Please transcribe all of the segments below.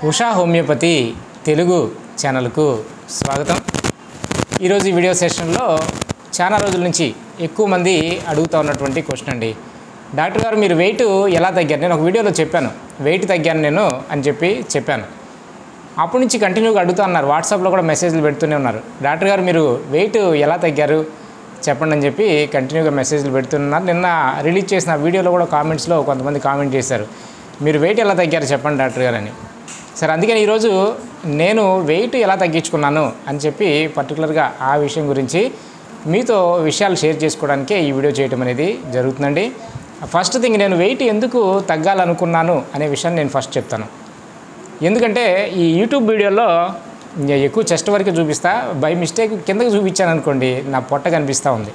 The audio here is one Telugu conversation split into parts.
ఉషా హోమియోపతి తెలుగు ఛానల్కు స్వాగతం ఈరోజు ఈ వీడియో సెషన్లో చాలా రోజుల నుంచి ఎక్కువ మంది అడుగుతూ ఉన్నటువంటి క్వశ్చన్ అండి డాక్టర్ గారు మీరు వెయిట్ ఎలా తగ్గారు నేను ఒక వీడియోలో చెప్పాను వెయిట్ తగ్గాను నేను అని చెప్పి చెప్పాను అప్పటి నుంచి కంటిన్యూగా అడుగుతూ ఉన్నారు వాట్సాప్లో కూడా మెసేజ్లు పెడుతూనే ఉన్నారు డాక్టర్ గారు మీరు వెయిట్ ఎలా తగ్గారు చెప్పండి అని చెప్పి కంటిన్యూగా మెసేజ్లు పెడుతున్నారు నిన్న రిలీజ్ చేసిన వీడియోలో కూడా కామెంట్స్లో కొంతమంది కామెంట్ చేశారు మీరు వెయిట్ ఎలా తగ్గారు చెప్పండి డాక్టర్ గారు అని సరే అందుకని ఈరోజు నేను వెయిట్ ఎలా తగ్గించుకున్నాను అని చెప్పి పర్టికులర్గా ఆ విషయం గురించి మీతో విషయాలు షేర్ చేసుకోవడానికే ఈ వీడియో చేయడం అనేది జరుగుతుందండి ఫస్ట్ థింగ్ నేను వెయిట్ ఎందుకు తగ్గాలనుకున్నాను అనే విషయాన్ని నేను ఫస్ట్ చెప్తాను ఎందుకంటే ఈ యూట్యూబ్ వీడియోలో ఇంకా ఎక్కువ చెస్ట్ వరకు చూపిస్తా బై మిస్టేక్ కిందకి చూపించాను అనుకోండి నా పొట్ట కనిపిస్తూ ఉంది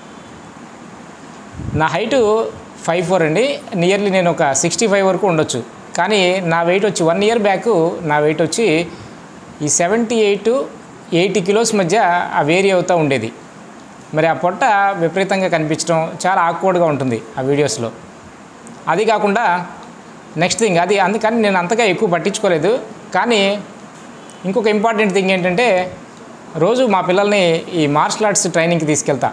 నా హైటు ఫైవ్ ఫోర్ అండి నియర్లీ నేను ఒక సిక్స్టీ ఫైవ్ వరకు ఉండొచ్చు కానీ నా వెయిట్ వచ్చి వన్ ఇయర్ బ్యాక్ నా వెయిట్ వచ్చి ఈ సెవెంటీ ఎయిట్ ఎయిటీ కిలోస్ మధ్య ఆ వేరీ అవుతూ ఉండేది మరి ఆ పొట్ట విపరీతంగా కనిపించడం చాలా ఆక్వర్డ్గా ఉంటుంది ఆ వీడియోస్లో అది కాకుండా నెక్స్ట్ థింగ్ అది అందుకని నేను అంతగా ఎక్కువ పట్టించుకోలేదు కానీ ఇంకొక ఇంపార్టెంట్ థింగ్ ఏంటంటే రోజు మా పిల్లల్ని ఈ మార్షల్ ఆర్ట్స్ ట్రైనింగ్కి తీసుకెళ్తా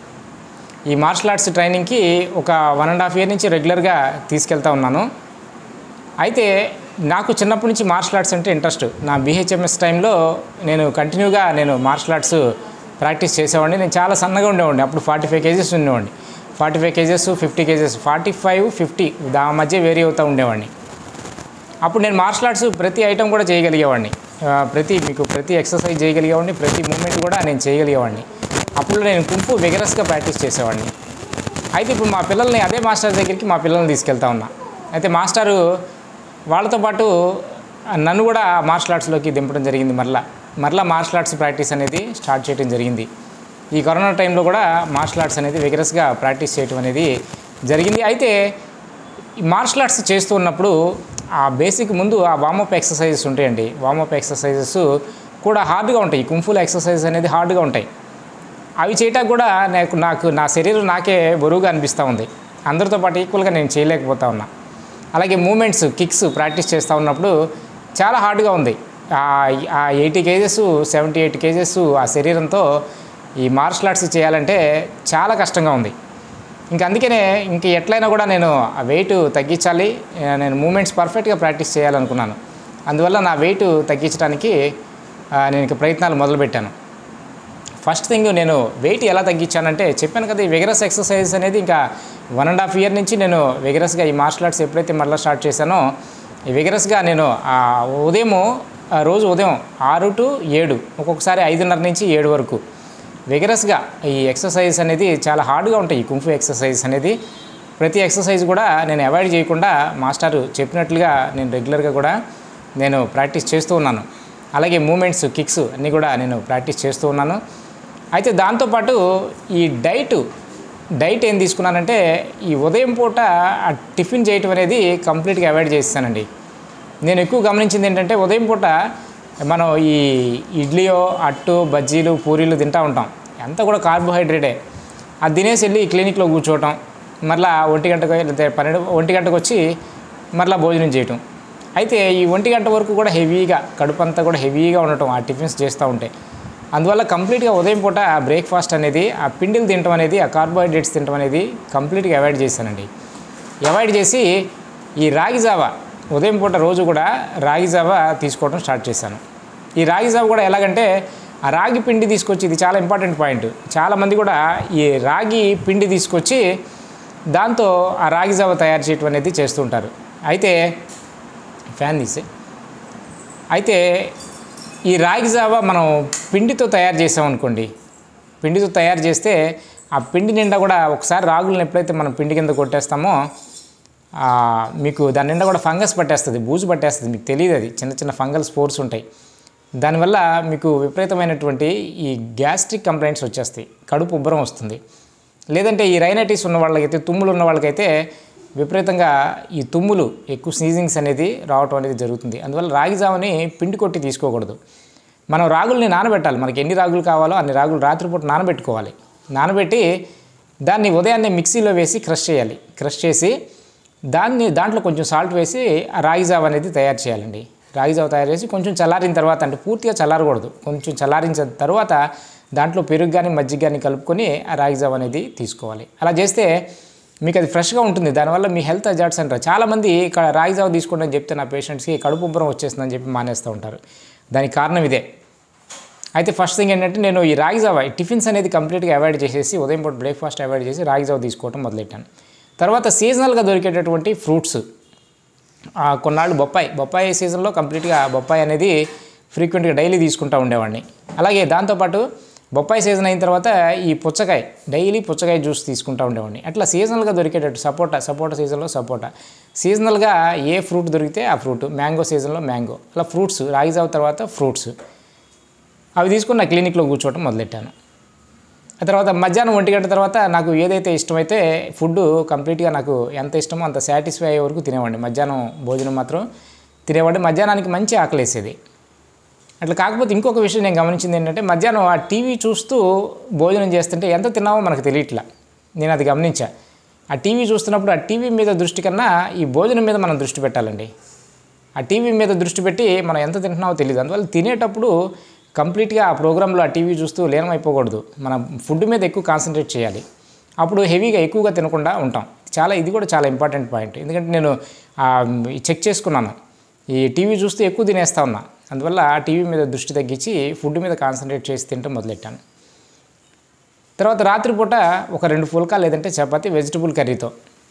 ఈ మార్షల్ ఆర్ట్స్ ట్రైనింగ్కి ఒక వన్ అండ్ హాఫ్ ఇయర్ నుంచి రెగ్యులర్గా తీసుకెళ్తా ఉన్నాను అయితే నాకు చిన్నప్పటి నుంచి మార్షల్ ఆర్ట్స్ అంటే ఇంట్రెస్ట్ నా బీహెచ్ఎంఎస్ టైంలో నేను కంటిన్యూగా నేను మార్షల్ ఆర్ట్స్ ప్రాక్టీస్ చేసేవాడిని నేను చాలా సన్నగా ఉండేవాడిని అప్పుడు ఫార్టీ ఫైవ్ కేజెస్ ఉండేవాడిని forty five kgs fifty kgs forty five fifty దా మధ్య వేరీ అవుతూ ఉండేవాడిని అప్పుడు నేను మార్షల్ ఆర్ట్స్ ప్రతి ఐటెం కూడా చేయగలిగేవాడిని ఆ, ప్రతి మీకు ప్రతి ఎక్సర్సైజ్ చేయగలిగేవాడిని ప్రతి మూమెంట్ కూడా నేను చేయగలిగేవాడిని అప్పుడు నేను కుంపు విగరస్గా ప్రాక్టీస్ చేసేవాడిని అయితే ఇప్పుడు మా పిల్లల్ని అదే మాస్టర్ దగ్గరికి మా పిల్లల్ని తీసుకెళ్తా ఉన్నా అయితే మాస్టారు వాళ్ళతో పాటు నన్ను కూడా మార్షల్ ఆర్ట్స్లోకి దింపడం జరిగింది మరలా మరలా మార్షల్ ఆర్ట్స్ ప్రాక్టీస్ అనేది స్టార్ట్ చేయడం జరిగింది ఈ కరోనా టైంలో కూడా మార్షల్ ఆర్ట్స్ అనేది విగరస్గా ప్రాక్టీస్ చేయడం అనేది జరిగింది అయితే ఈ మార్షల్ ఆర్ట్స్ చేస్తూ ఉన్నప్పుడు ఆ బేసిక్ ముందు ఆ వామప్ ఎక్సర్సైజెస్ ఉంటాయండి వామప్ ఎక్సర్సైజెస్ కూడా హార్డ్గా ఉంటాయి ఈ కుంఫుల ఎక్సర్సైజెస్ అనేది హార్డ్గా ఉంటాయి అవి చేయటానికి కూడా నాకు నాకు నా శరీరం నాకే బరువుగా అనిపిస్తూ ఉంది అందరితో పాటు ఈక్వల్గా నేను చేయలేకపోతా ఉన్నా అలాగే మూమెంట్స్ కిక్స్ ప్రాక్టీస్ చేస్తూ ఉన్నప్పుడు చాలా హార్డ్గా ఉంది ఆ eighty kgs seventy eight kgs ఆ శరీరంతో ఈ మార్షల్ ఆర్ట్స్ చేయాలంటే చాలా కష్టంగా ఉంది ఇంక అందుకనే ఇంక ఎట్లయినా కూడా నేను ఆ వెయిట్ తగ్గించాలి ఆ, నేను మూమెంట్స్ పర్ఫెక్ట్గా ప్రాక్టీస్ చేయాలనుకున్నాను అందువల్ల నా వెయిట్ తగ్గించడానికి ఆ, నేను ఇంక ప్రయత్నాలు మొదలుపెట్టాను ఫస్ట్ థింగ్ నేను వెయిట్ ఎలా తగ్గించానంటే చెప్పాను కదా ఈ విగరస్ ఎక్సర్సైజ్ అనేది ఇంకా వన్ అండ్ హాఫ్ ఇయర్ నుంచి నేను విగరస్గా ఈ మార్షల్ ఆర్ట్స్ ఎప్పుడైతే మరలా స్టార్ట్ చేశానో ఈ విగరస్గా నేను ఆ ఉదయము ఆ రోజు ఉదయం ఆరు టు ఏడు ఒక్కొక్కసారి ఐదున్నర నుంచి ఏడు వరకు విగరస్గా ఈ ఎక్సర్సైజ్ అనేది చాలా హార్డ్గా ఉంటాయి ఈ కుంఫు ఎక్సర్సైజ్ అనేది ప్రతి ఎక్సర్సైజ్ కూడా నేను అవాయిడ్ చేయకుండా మాస్టారు చెప్పినట్లుగా నేను రెగ్యులర్గా కూడా నేను ప్రాక్టీస్ చేస్తూ ఉన్నాను అలాగే మూమెంట్స్ కిక్స్ అన్నీ కూడా నేను ప్రాక్టీస్ చేస్తూ ఉన్నాను అయితే దాంతోపాటు ఈ డైట్ డైట్ ఏం తీసుకున్నానంటే ఈ ఉదయం పూట ఆ టిఫిన్ చేయటం అనేది కంప్లీట్గా అవాయిడ్ చేస్తానండి నేను ఎక్కువ గమనించింది ఏంటంటే ఉదయం పూట మనం ఈ ఇడ్లీయో అట్టు బజ్జీలు పూరీలు తింటూ ఉంటాం అంతా కూడా కార్బోహైడ్రేటే అది తినేసి వెళ్ళి క్లినిక్లో కూర్చోవటం మరలా ఒంటి గంటకు లేకపోతే పన్నెండు ఒంటి గంటకు వచ్చి మరలా భోజనం చేయటం అయితే ఈ ఒంటి గంట వరకు కూడా హెవీగా కడుపు అంతా కూడా హెవీగా ఉండటం ఆ టిఫిన్స్ చేస్తూ ఉంటే అందువల్ల కంప్లీట్గా ఉదయం పూట ఆ బ్రేక్ఫాస్ట్ అనేది ఆ పిండిలు తినటం అనేది ఆ కార్బోహైడ్రేట్స్ తినటం అనేది కంప్లీట్గా అవాయిడ్ చేశానండి అవాయిడ్ చేసి ఈ రాగి జావ ఉదయం పూట రోజు కూడా రాగి జావ తీసుకోవడం స్టార్ట్ చేశాను ఈ రాగి జావ కూడా ఎలాగంటే ఆ రాగి పిండి తీసుకొచ్చి ఇది చాలా ఇంపార్టెంట్ పాయింట్ చాలామంది కూడా ఈ రాగి పిండి తీసుకొచ్చి దాంతో ఆ రాగి జావ తయారు చేయటం అనేది చేస్తుంటారు అయితే ఫ్యాన్ తీసే అయితే ఈ రాగి జావ మనం పిండితో తయారు చేసామనుకోండి పిండితో తయారు చేస్తే ఆ పిండి నిండా కూడా ఒకసారి రాగులను ఎప్పుడైతే మనం పిండి కింద కొట్టేస్తామో ఆ, మీకు దాని నిండా కూడా ఫంగస్ పట్టేస్తుంది బూజు పట్టేస్తుంది మీకు తెలియదు అది చిన్న చిన్న ఫంగల్ స్పోర్స్ ఉంటాయి దానివల్ల మీకు విపరీతమైనటువంటి ఈ గ్యాస్ట్రిక్ కంప్లైంట్స్ వచ్చేస్తాయి కడుపు ఉబ్బరం వస్తుంది లేదంటే ఈ రైనైటిస్ ఉన్న వాళ్ళకైతే తుమ్ములు ఉన్న వాళ్ళకైతే విపరీతంగా ఈ తుమ్ములు ఎక్కువ స్నీజింగ్స్ అనేది రావటం అనేది జరుగుతుంది అందువల్ల రాగి జావని పిండి కొట్టి తీసుకోకూడదు మనం రాగుల్ని నానబెట్టాలి మనకి ఎన్ని రాగులు కావాలో అన్ని రాగులు రాత్రిపూట నానబెట్టుకోవాలి నానబెట్టి దాన్ని ఉదయాన్నే మిక్సీలో వేసి క్రష్ చేయాలి క్రష్ చేసి దాన్ని దాంట్లో కొంచెం సాల్ట్ వేసి ఆ రాగి జావ అనేది తయారు చేయాలండి రాగి జావ తయారు చేసి కొంచెం చల్లారిన తర్వాత అంటే పూర్తిగా చల్లారకూడదు కొంచెం చల్లారించిన తర్వాత దాంట్లో పెరుగు కానీ మజ్జిగ కానీ కలుపుకొని ఆ రాగి జావ అనేది తీసుకోవాలి అలా చేస్తే మీకు అది ఫ్రెష్గా ఉంటుంది దానివల్ల మీ హెల్త్ అజార్ట్స్ అంటారు చాలామంది ఇక్కడ రాగి జావ తీసుకోండి అని చెప్తే నా పేషెంట్స్కి కడుపు ఉబ్బరం వచ్చేస్తుందని చెప్పి మానేస్తూ ఉంటారు దానికి కారణం ఇదే అయితే ఫస్ట్ థింగ్ ఏంటంటే నేను ఈ రాగి జావ ఈ టిఫిన్స్ అనేది కంప్లీట్గా అవాయిడ్ చేసేసి ఉదయం పూట బ్రేక్ఫాస్ట్ అవాయిడ్ చేసి రాగి జావ తీసుకోవడం మొదలెట్టాను తర్వాత సీజనల్గా దొరికేటటువంటి ఫ్రూట్స్ ఆ, కొన్నాళ్ళు బొప్పాయి బొప్పాయి సీజన్లో కంప్లీట్గా బొప్పాయి అనేది ఫ్రీక్వెంట్గా డైలీ తీసుకుంటూ ఉండేవాడిని అలాగే దాంతోపాటు బొప్పాయి సీజన్ అయిన తర్వాత ఈ పుచ్చకాయ డైలీ పుచ్చకాయ జ్యూస్ తీసుకుంటూ ఉండేవాడిని అట్లా సీజనల్గా దొరికేటట్టు సపోటా సపోటా సీజన్లో సపోటా సీజనల్గా ఏ ఫ్రూట్ దొరికితే ఆ ఫ్రూట్ మ్యాంగో సీజన్లో మ్యాంగో అలా ఫ్రూట్స్ రాగి జావ తర్వాత ఫ్రూట్స్ అవి తీసుకుని నా క్లినిక్లో కూర్చోవటం మొదలెట్టాను ఆ తర్వాత మధ్యాహ్నం ఒంటి గంట తర్వాత నాకు ఏదైతే ఇష్టమైతే ఫుడ్ కంప్లీట్గా నాకు ఎంత ఇష్టమో అంత సాటిస్ఫై అయ్యే వరకు తినేవాడిని మధ్యాహ్నం భోజనం మాత్రం తినేవాడిని మధ్యాహ్నానికి మంచి ఆకలేసేది అట్లా కాకపోతే ఇంకొక విషయం నేను గమనించింది ఏంటంటే మధ్యాహ్నం ఆ టీవీ చూస్తూ భోజనం చేస్తుంటే ఎంత తిన్నామో మనకు తెలియట్లా నేను అది గమనించా ఆ టీవీ చూస్తున్నప్పుడు ఆ టీవీ మీద దృష్టి కన్నా ఈ భోజనం మీద మనం దృష్టి పెట్టాలండి ఆ టీవీ మీద దృష్టి పెట్టి మనం ఎంత తింటున్నామో తెలియదు అందువల్ల తినేటప్పుడు కంప్లీట్గా ఆ ప్రోగ్రాంలో ఆ టీవీ చూస్తూ లీనమైపోకూడదు మన ఫుడ్ మీద ఎక్కువ కాన్సన్ట్రేట్ చేయాలి అప్పుడు హెవీగా ఎక్కువగా తినకుండా ఉంటాం చాలా ఇది కూడా చాలా ఇంపార్టెంట్ పాయింట్ ఎందుకంటే నేను ఆ, చెక్ చేసుకున్నాను ఈ టీవీ చూస్తూ ఎక్కువ తినేస్తా ఉన్నా అందువల్ల ఆ టీవీ మీద దృష్టి తగ్గించి ఫుడ్ మీద కాన్సన్ట్రేట్ చేసి తింటాం మొదలెట్టాను తర్వాత రాత్రిపూట ఒక రెండు పుల్కా లేదంటే చపాతి వెజిటబుల్ కర్రీతో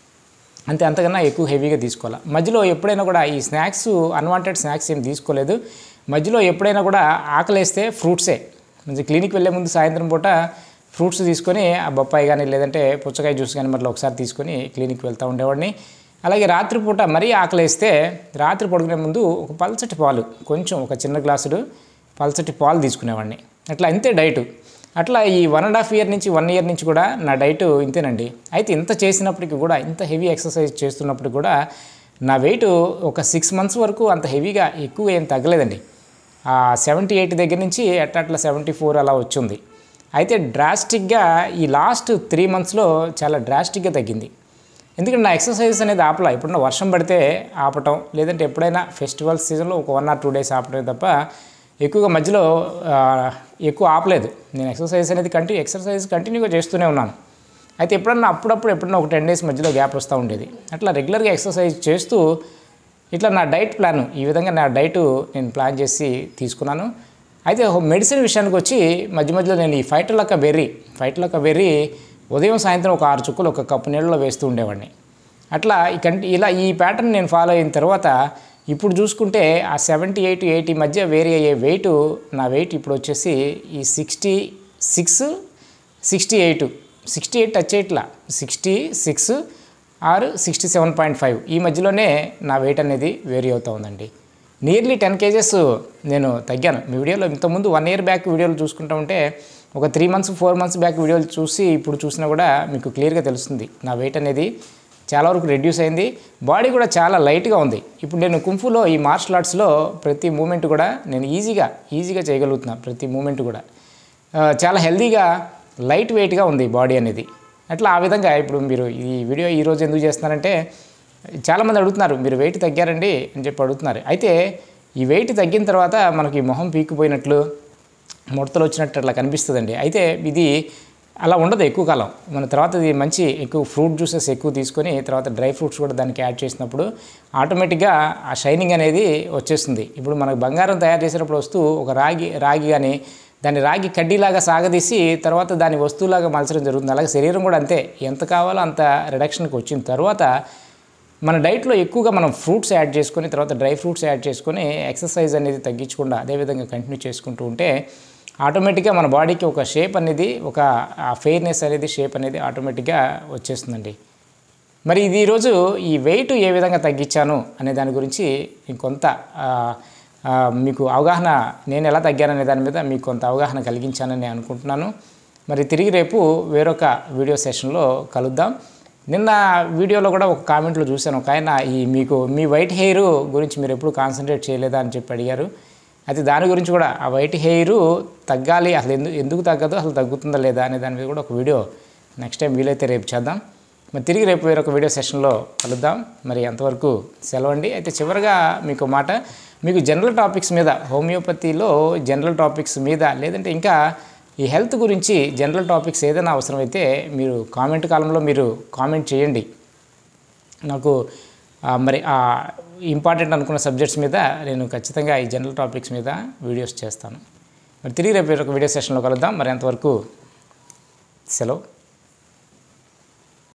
అంతే అంతకన్నా ఎక్కువ హెవీగా తీసుకోవాలి మధ్యలో ఎప్పుడైనా కూడా ఈ స్నాక్స్ అన్వాంటెడ్ స్నాక్స్ ఏం తీసుకోలేదు మధ్యలో ఎప్పుడైనా కూడా ఆకలేస్తే ఫ్రూట్సే మంచి క్లినిక్ వెళ్ళే ముందు సాయంత్రం పూట ఫ్రూట్స్ తీసుకొని ఆ బొప్పాయి కానీ లేదంటే పుచ్చకాయ జ్యూస్ కానీ మళ్ళీ ఒకసారి తీసుకొని క్లినిక్ వెళ్తూ ఉండేవాడిని అలాగే రాత్రిపూట మరీ ఆకలేస్తే రాత్రి పడుకునే ముందు ఒక పల్చటి పాలు కొంచెం ఒక చిన్న గ్లాసుడు పల్చటి పాలు తీసుకునేవాడిని అట్లా అంతే డైట్ అట్లా ఈ వన్ అండ్ హాఫ్ ఇయర్ నుంచి వన్ ఇయర్ నుంచి కూడా నా డైట్ ఇంతేనండి అయితే ఇంత చేసినప్పటికీ కూడా ఇంత హెవీ ఎక్సర్సైజ్ చేస్తున్నప్పుడు కూడా నా వెయిట్ ఒక సిక్స్ మంత్స్ వరకు అంత హెవీగా ఎక్కువ ఏం తగ్గలేదండి ఆ సెవెంటీ ఎయిట్ దగ్గర నుంచి అట్లా అట్లా సెవెంటీ ఫోర్ అలా వచ్చింది అయితే డ్రాస్టిక్గా ఈ లాస్ట్ త్రీ మంత్స్లో చాలా డ్రాస్టిక్గా తగ్గింది ఎందుకంటే నా ఎక్సర్సైజెస్ అనేది ఆపలా ఎప్పుడన్నా వర్షం పడితే ఆపటం లేదంటే ఎప్పుడైనా ఫెస్టివల్ సీజన్లో ఒక వన్ ఆర్ టూ డేస్ ఆపటమే తప్ప ఎక్కువగా మధ్యలో ఆ, ఎక్కువ ఆపలేదు నేను ఎక్సర్సైజ్ అనేది కంటిన్యూ ఎక్సర్సైజ్ కంటిన్యూగా చేస్తూనే ఉన్నాను అయితే ఎప్పుడన్నా అప్పుడప్పుడు ఎప్పుడన్నా ఒక టెన్ డేస్ మధ్యలో గ్యాప్ వస్తూ ఉండేది అట్లా రెగ్యులర్గా ఎక్సర్సైజ్ చేస్తూ ఇట్లా నా డైట్ ప్లాన్ ఈ విధంగా నా డైట్ నేను ప్లాన్ చేసి తీసుకున్నాను అయితే మెడిసిన్ విషయానికి వచ్చి మధ్య మధ్యలో నేను ఈ ఫైటలక్క బెర్రీ ఫైటలక్క బెర్రీ ఉదయం సాయంత్రం ఒక ఆరు చుక్కలు ఒక కప్పు నీళ్ళలో వేస్తూ ఉండేవాడిని అట్లా ఈ కంటి ఇలా ఈ ప్యాటర్న్ నేను ఫాలో అయిన తర్వాత ఇప్పుడు చూసుకుంటే ఆ సెవెంటీ ఎయిట్ ఎయిటీ మధ్య వేరీ అయ్యే వెయిట్ నా వెయిట్ ఇప్పుడు వచ్చేసి ఈ sixty six sixty eight sixty eight touch చేయట్లా సిక్స్టీ సిక్స్ ఆరు సిక్స్టీ సెవెన్ పాయింట్ ఫైవ్ ఈ మధ్యలోనే నా వెయిట్ అనేది వేరీ అవుతూ ఉందండి నియర్లీ టెన్ కేజెస్ నేను తగ్గాను మీ వీడియోలో ఇంతకుముందు వన్ ఇయర్ బ్యాక్ వీడియోలు చూసుకుంటా ఉంటే ఒక three months four months back వీడియోలు చూసి ఇప్పుడు చూసినా కూడా మీకు క్లియర్గా తెలుస్తుంది నా వెయిట్ అనేది చాలా వరకు రెడ్యూస్ అయింది బాడీ కూడా చాలా లైట్గా ఉంది ఇప్పుడు నేను కుంఫులో ఈ మార్షల్ ఆర్ట్స్లో ప్రతి మూమెంట్ కూడా నేను ఈజీగా ఈజీగా చేయగలుగుతున్నాను ప్రతి మూమెంట్ కూడా ఆ, చాలా హెల్దీగా లైట్ వెయిట్గా ఉంది బాడీ అనేది అట్లా ఆ విధంగా ఇప్పుడు మీరు ఈ వీడియో ఈరోజు ఎందుకు చేస్తున్నారంటే చాలామంది అడుగుతున్నారు మీరు వెయిట్ తగ్గారండి అని చెప్పి అడుగుతున్నారు అయితే ఈ వెయిట్ తగ్గిన తర్వాత మనకి మొహం పీకిపోయినట్లు ముడతలు వచ్చినట్టు అట్లా కనిపిస్తుందండి అయితే ఇది అలా ఉండదు ఎక్కువ కాలం మన తర్వాత ఇది మంచి ఎక్కువ ఫ్రూట్ జ్యూసెస్ ఎక్కువ తీసుకొని తర్వాత డ్రై ఫ్రూట్స్ కూడా దానికి యాడ్ చేసినప్పుడు ఆటోమేటిక్గా ఆ షైనింగ్ అనేది వచ్చేస్తుంది ఇప్పుడు మనకు బంగారం తయారు చేసేటప్పుడు వస్తూ ఒక రాగి రాగి కానీ దాన్ని రాగి కడ్డీలాగా సాగదీసి తర్వాత దాని వస్తువులాగా మలచడం జరుగుతుంది అలాగే శరీరం కూడా అంతే ఎంత కావాలో అంత రిడక్షన్కి వచ్చిన తర్వాత మన డైట్లో ఎక్కువగా మనం ఫ్రూట్స్ యాడ్ చేసుకొని తర్వాత డ్రై ఫ్రూట్స్ యాడ్ చేసుకొని ఎక్సర్సైజ్ అనేది తగ్గించకుండా అదేవిధంగా కంటిన్యూ చేసుకుంటూ ఉంటే ఆటోమేటిక్గా మన బాడీకి ఒక షేప్ అనేది ఒక ఫెయిర్నెస్ అనేది షేప్ అనేది ఆటోమేటిక్గా వచ్చేస్తుందండి మరి ఇది ఈరోజు ఈ వెయిట్ ఏ విధంగా తగ్గించాను అనే దాని గురించి ఇంకొంత ఆ, ఆ, మీకు అవగాహన నేను ఎలా తగ్గాననే దాని మీద మీకు కొంత అవగాహన కలిగించానని అనుకుంటున్నాను మరి తిరిగి రేపు వేరొక వీడియో సెషన్లో కలుద్దాం నిన్న వీడియోలో కూడా ఒక కామెంట్లో చూశాను ఒక ఆయన ఈ మీకు మీ వైట్ హెయిర్ గురించి మీరు ఎప్పుడు కాన్సన్ట్రేట్ చేయలేదా అని చెప్పి అడిగారు అయితే దాని గురించి కూడా ఆ వైట్ హెయిర్ తగ్గాలి అసలు ఎందుకు ఎందుకు తగ్గదు అసలు తగ్గుతుందా లేదా అనే దాని మీద కూడా ఒక వీడియో నెక్స్ట్ టైం వీలైతే రేపు చేద్దాం మరి తిరిగి రేపు వేరొక వీడియో సెషన్లో కలుద్దాం మరి అంతవరకు సెలవు అండి అయితే చివరిగా మీకు మాట మీకు జనరల్ టాపిక్స్ మీద హోమియోపతిలో జనరల్ టాపిక్స్ మీద లేదంటే ఇంకా ఈ హెల్త్ గురించి జనరల్ టాపిక్స్ ఏదైనా అవసరమైతే మీరు కామెంట్ కాలంలో మీరు కామెంట్ చేయండి నాకు ఆ, మరి ఆ ఇంపార్టెంట్ అనుకున్న సబ్జెక్ట్స్ మీద నేను ఖచ్చితంగా ఈ జనరల్ టాపిక్స్ మీద వీడియోస్ చేస్తాను మరి తిరిగి రేపు ఒక వీడియో సెషన్లో కలుద్దాం మరి అంతవరకు సెలవు